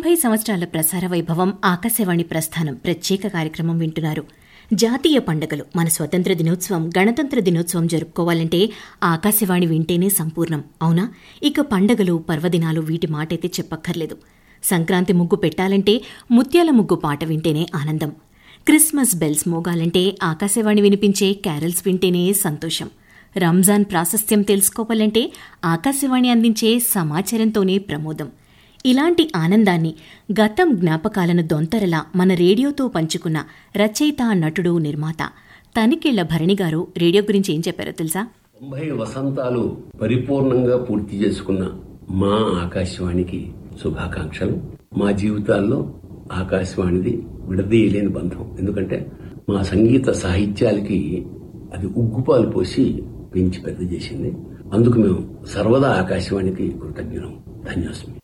తొంభై సంవత్సరాల ప్రసార వైభవం ఆకాశవాణి ప్రస్థానం ప్రత్యేక కార్యక్రమం వింటున్నారు జాతీయ పండుగలు మన స్వతంత్ర దినోత్సవం గణతంత్ర దినోత్సవం జరుపుకోవాలంటే ఆకాశవాణి వింటేనే సంపూర్ణం అవునా ఇక పండుగలు పర్వదినాలు వీటి మాటైతే చెప్పక్కర్లేదు సంక్రాంతి ముగ్గు పెట్టాలంటే ముత్యాల ముగ్గు పాట వింటేనే ఆనందం క్రిస్మస్ బెల్స్ మోగాలంటే ఆకాశవాణి వినిపించే క్యారల్స్ వింటేనే సంతోషం రంజాన్ ప్రాశస్త్యం తెలుసుకోవాలంటే ఆకాశవాణి అందించే సమాచారంతోనే ప్రమోదం ఇలాంటి ఆనందాన్ని గతం జ్ఞాపకాలను దొంతరలా మన రేడియోతో పంచుకున్న రచయిత నటుడు నిర్మాత తనికెళ్ల భరణి గారు రేడియో గురించి ఏం చెప్పారో తెలుసా తొంభై వసంతాలు పరిపూర్ణంగా పూర్తి చేసుకున్న మా ఆకాశవాణికి శుభాకాంక్షలు మా జీవితాల్లో ఆకాశవాణిది విడదీయలేని బంధం ఎందుకంటే మా సంగీత సాహిత్యాలకి అది ఉగ్గుపాలు పోసి పెంచి పెద్ద చేసింది అందుకు మేము సర్వదా ఆకాశవాణికి కృతజ్ఞులం ధన్యోస్మి